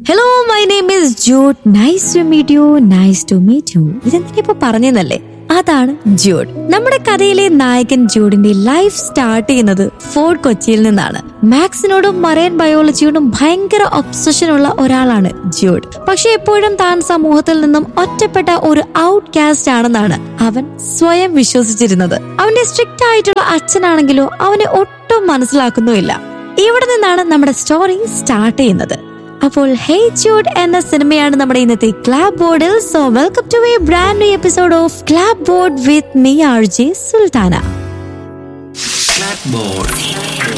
Hello my name is Jude nice to meet you nice to meet you ഇതെന്തിനാ ഇപ്പൊ പറഞ്ഞെന്നല്ലേ അതാണ് Jude നമ്മുടെ കഥയിലെ നായകൻ ജൂഡിന്റെ ലൈഫ് സ്റ്റാർട്ട് ചെയ്യുന്നത് ഫോർട്ട് കൊച്ചിയിൽ നിന്നാണ് മാത്സിനോടും മറൈൻ ബയോളജിയോടും ഭയങ്കര ഒബ്സഷൻ ഉള്ള ഒരാളാണ് ജൂഡ് പക്ഷെ എപ്പോഴും താൻ സമൂഹത്തിൽ നിന്നും ഒറ്റപ്പെട്ട ഒരു ഔട്ട് കാസ്റ്റ് ആണെന്നാണ് അവൻ സ്വയം വിശ്വസിച്ചിരുന്നത് അവന്റെ സ്ട്രിക്റ്റ് ആയിട്ടുള്ള അച്ഛനാണെങ്കിലോ അവനെ ഒട്ടും മനസ്സിലാക്കുന്നുമില്ല ഇവിടെ നിന്നാണ് നമ്മുടെ സ്റ്റോറി സ്റ്റാർട്ട് ചെയ്യുന്നത് അപ്പോൾ ഹേ ചൂഡ് എന്ന സിനിമയാണ് നമ്മുടെ ഇന്നത്തെ ക്ലാബ് ബോർഡിൽ so welcome to a brand new episode of clapboard with me R J Sultana Clapboard.